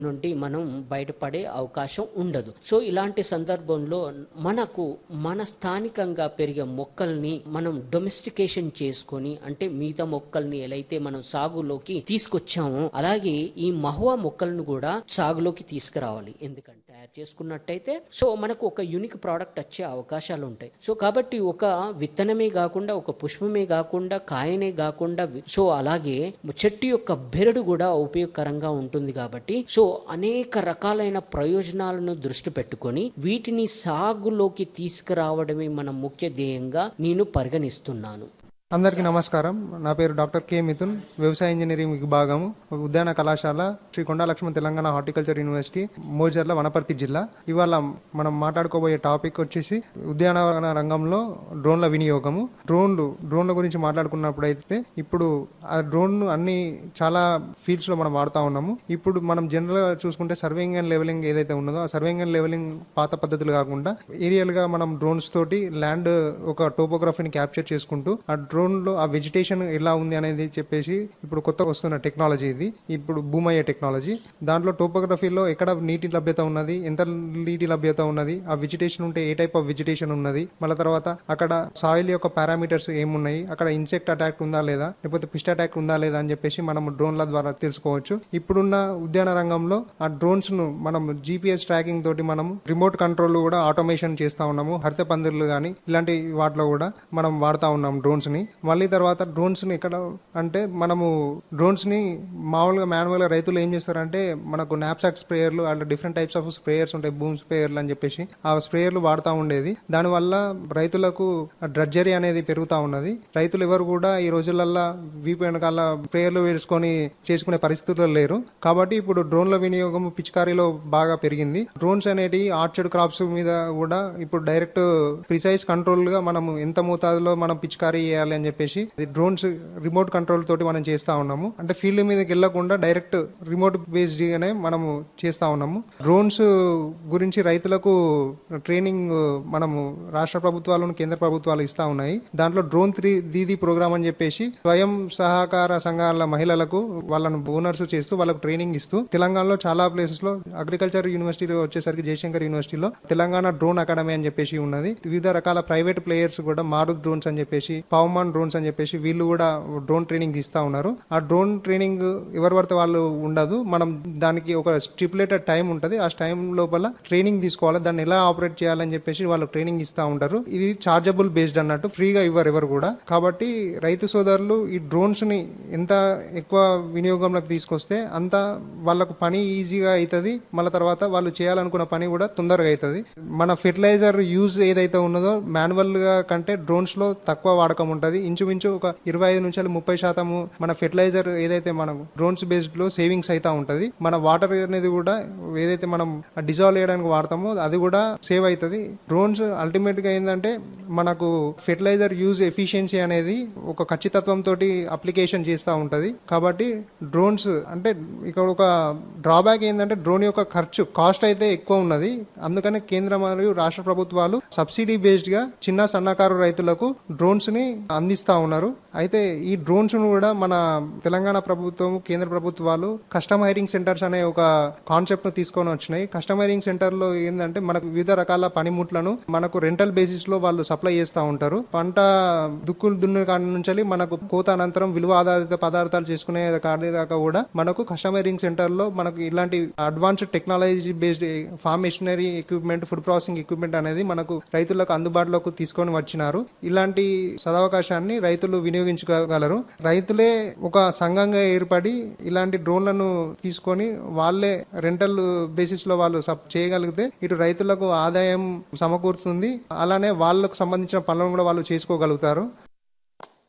నుండి మనం బయటపడే అవకాశం ఉండదు సో ఇలాంటి సందర్భంలో మనకు మన స్థానికంగా పెరిగే మొక్కల్ని మనం డొమెస్టికేషన్ చేసుకొని అంటే మిగతా మొక్కల్ని ఎలా అయితే మనం సాగులోకి తీసుకొచ్చామో అలాగే ఈ మహువా మొక్కలను కూడా సాగులోకి తీసుకురావాలి ఎందుకంటే తయారు చేసుకున్నట్టయితే సో మనకు ఒక యూనిక్ ప్రోడక్ట్ వచ్చే అవకాశాలు ఉంటాయి సో కాబట్టి ఒక విత్తనమే కాకుండా ఒక పుష్పమే కాకుండా కాయనే కాకుండా వి- సో అలాగే చెట్టు యొక్క బెరడు కూడా ఉపయోగకరంగా ఉంటుంది కాబట్టి సో అనేక రకాలైన ప్రయోజనాలను దృష్టి పెట్టుకొని వీటిని సాగులోకి తీసుకురావడమే మన ముఖ్య ధ్యేయంగా నేను పరిగణిస్తున్నాను అందరికీ నమస్కారం నా పేరు డాక్టర్ కె మిథున్ వ్యవసాయ ఇంజనీరింగ్ విభాగము ఉద్యాన కళాశాల శ్రీ కొండా లక్ష్మణ్ తెలంగాణ హార్టికల్చర్ యూనివర్సిటీ మోజర్ల వనపర్తి జిల్లా ఇవాళ మనం మాట్లాడుకోబోయే టాపిక్ వచ్చేసి ఉద్యానవన రంగంలో డ్రోన్ల వినియోగము డ్రోన్లు డ్రోన్ల గురించి మాట్లాడుకున్నప్పుడు అయితే ఇప్పుడు ఆ డ్రోన్ అన్ని చాలా ఫీల్డ్స్ లో మనం వాడుతా ఉన్నాము ఇప్పుడు మనం జనరల్ గా చూసుకుంటే సర్వేయింగ్ అండ్ లెవెలింగ్ ఏదైతే ఉన్నదో ఆ సర్వేయింగ్ అండ్ లెవెలింగ్ పాత పద్ధతులు కాకుండా ఏరియల్ గా మనం డ్రోన్స్ తోటి ల్యాండ్ ఒక టోపోగ్రఫీని క్యాప్చర్ చేసుకుంటూ ఆ డ్రోన్ లో ఆ వెజిటేషన్ ఎలా ఉంది అనేది చెప్పేసి ఇప్పుడు కొత్త వస్తున్న టెక్నాలజీ ఇది ఇప్పుడు భూమయ్యే టెక్నాలజీ దాంట్లో టోపోగ్రఫీలో ఎక్కడ నీటి లభ్యత ఉన్నది ఎంత నీటి లభ్యత ఉన్నది ఆ వెజిటేషన్ ఉంటే ఏ టైప్ ఆఫ్ వెజిటేషన్ ఉన్నది మళ్ళీ తర్వాత అక్కడ సాయిల్ యొక్క పారామీటర్స్ ఏమున్నాయి అక్కడ ఇన్సెక్ట్ అటాక్ ఉందా లేదా లేకపోతే పిస్ట్ అటాక్ ఉందా లేదా అని చెప్పేసి మనం డ్రోన్ల ద్వారా తెలుసుకోవచ్చు ఇప్పుడున్న ఉద్యాన రంగంలో ఆ డ్రోన్స్ ను మనం జీపీఎస్ ట్రాకింగ్ తోటి మనం రిమోట్ కంట్రోల్ కూడా ఆటోమేషన్ చేస్తా ఉన్నాము హరిత పందిర్లు కానీ ఇలాంటి వాటిలో కూడా మనం వాడుతా ఉన్నాం డ్రోన్స్ ని మళ్ళీ తర్వాత డ్రోన్స్ ని ఎక్కడ అంటే మనము డ్రోన్స్ ని మామూలుగా మాన్యువల్ గా రైతులు ఏం చేస్తారంటే మనకు నాప్సాక్ స్ప్రేయర్లు అట్లా డిఫరెంట్ టైప్స్ ఆఫ్ స్ప్రేయర్స్ ఉంటాయి బూమ్ స్ప్రేయర్లు అని చెప్పేసి ఆ స్ప్రేయర్లు వాడుతూ ఉండేది దానివల్ల రైతులకు డ్రడ్జరీ అనేది పెరుగుతా ఉన్నది రైతులు ఎవరు కూడా ఈ రోజులల్లో వీపు వెనకాల స్ప్రేయర్లు వేసుకొని చేసుకునే పరిస్థితుల్లో లేరు కాబట్టి ఇప్పుడు డ్రోన్ల వినియోగం పిచికారీలో బాగా పెరిగింది డ్రోన్స్ అనేటి ఆర్చర్డ్ క్రాప్స్ మీద కూడా ఇప్పుడు డైరెక్ట్ ప్రిసైజ్ కంట్రోల్ గా మనం ఎంత మోతాదులో మనం పిచికారీ చేయాలి అని చెప్పేసి డ్రోన్స్ రిమోట్ కంట్రోల్ తోటి మనం చేస్తా ఉన్నాము అంటే ఫీల్డ్ మీదకి వెళ్లకుండా డైరెక్ట్ రిమోట్ బేస్డ్ గానే మనము చేస్తా ఉన్నాము డ్రోన్స్ గురించి రైతులకు ట్రైనింగ్ మనము రాష్ట్ర ప్రభుత్వాలను కేంద్ర ప్రభుత్వాలు ఇస్తా ఉన్నాయి దాంట్లో డ్రోన్ త్రీ దీది ప్రోగ్రామ్ అని చెప్పేసి స్వయం సహకార సంఘాల మహిళలకు వాళ్ళను ఓనర్స్ చేస్తూ వాళ్ళకు ట్రైనింగ్ ఇస్తూ తెలంగాణలో చాలా ప్లేసెస్ లో అగ్రికల్చర్ యూనివర్సిటీలో వచ్చేసరికి జయశంకర్ యూనివర్సిటీలో తెలంగాణ డ్రోన్ అకాడమీ అని చెప్పేసి ఉన్నది వివిధ రకాల ప్రైవేట్ ప్లేయర్స్ కూడా మారుత్ డ్రోన్స్ అని చెప్పేసి పవమాన్ డ్రోన్స్ అని చెప్పేసి వీళ్ళు కూడా డ్రోన్ ట్రైనింగ్ ఇస్తా ఉన్నారు ఆ డ్రోన్ ట్రైనింగ్ ఎవరు పడితే వాళ్ళు ఉండదు మనం దానికి ఒక స్టిపులేటెడ్ టైం ఉంటది ఆ టైం లోపల ట్రైనింగ్ తీసుకోవాలి దాన్ని ఎలా ఆపరేట్ చేయాలని చెప్పేసి వాళ్ళు ట్రైనింగ్ ఇస్తా ఉంటారు ఇది చార్జబుల్ బేస్డ్ అన్నట్టు ఫ్రీగా ఇవ్వరు ఎవరు కూడా కాబట్టి రైతు సోదరులు ఈ డ్రోన్స్ ని ఎంత ఎక్కువ వినియోగంలోకి తీసుకొస్తే అంత వాళ్ళకు పని ఈజీగా అవుతుంది మళ్ళీ తర్వాత వాళ్ళు చేయాలనుకున్న పని కూడా తొందరగా అవుతుంది మన ఫెర్టిలైజర్ యూజ్ ఏదైతే ఉన్నదో మాన్యువల్ గా కంటే డ్రోన్స్ లో తక్కువ వాడకం ఉంటది ఇంచుమించు ఒక ఇరవై ఐదు నుంచి ముప్పై శాతము మన ఫెర్టిలైజర్ ఏదైతే మనం డ్రోన్స్ బేస్డ్ లో సేవింగ్స్ అయితే ఉంటది మన వాటర్ అనేది కూడా ఏదైతే మనం డిజాల్వ్ చేయడానికి వాడతామో అది కూడా సేవ్ అవుతుంది డ్రోన్స్ అల్టిమేట్ గా ఏంటంటే మనకు ఫెర్టిలైజర్ యూజ్ ఎఫిషియన్సీ అనేది ఒక ఖచ్చితత్వం తోటి అప్లికేషన్ చేస్తూ ఉంటది కాబట్టి డ్రోన్స్ అంటే ఇక్కడ ఒక డ్రాబ్యాక్ ఏంటంటే డ్రోన్ యొక్క ఖర్చు కాస్ట్ అయితే ఎక్కువ ఉన్నది అందుకనే కేంద్ర మరియు రాష్ట్ర ప్రభుత్వాలు సబ్సిడీ బేస్డ్ గా చిన్న సన్నకారు రైతులకు డ్రోన్స్ ని అందిస్తా ఉన్నారు అయితే ఈ డ్రోన్స్ ను కూడా మన తెలంగాణ ప్రభుత్వం కేంద్ర ప్రభుత్వాలు కస్టమ్ హైరింగ్ సెంటర్స్ అనే ఒక కాన్సెప్ట్ ను తీసుకొని వచ్చినాయి కస్టమ్ హైరింగ్ సెంటర్ లో ఏంటంటే మనకు వివిధ రకాల పనిముట్లను మనకు రెంటల్ బేసిస్ లో వాళ్ళు సప్లై చేస్తూ ఉంటారు పంట దుక్కులు దున్ను కాడి నుంచి మనకు కోత అనంతరం విలువ ఆధారిత పదార్థాలు చేసుకునే కాడి దాకా కూడా మనకు కస్టమ్ హైరింగ్ సెంటర్ లో మనకు ఇలాంటి advanced technology based farm machinery equipment food processing equipment అనేది మనకు రైతులకు అందుబాటులోకి తీసుకొని వచ్చినారు ఇలాంటి సదవకాశాన్ని రైతులు వినియోగించుకోగలరు రైతులే ఒక సంఘంగా ఏర్పడి ఇలాంటి డ్రోన్లను తీసుకొని వాళ్ళే రెంటల్ బేసిస్ లో వాళ్ళు సప్ చేయగలిగితే ఇటు రైతులకు ఆదాయం సమకూరుతుంది అలానే వాళ్ళకు సంబంధించిన పనులను కూడా వాళ్ళు చేసుకోగలుగుతారు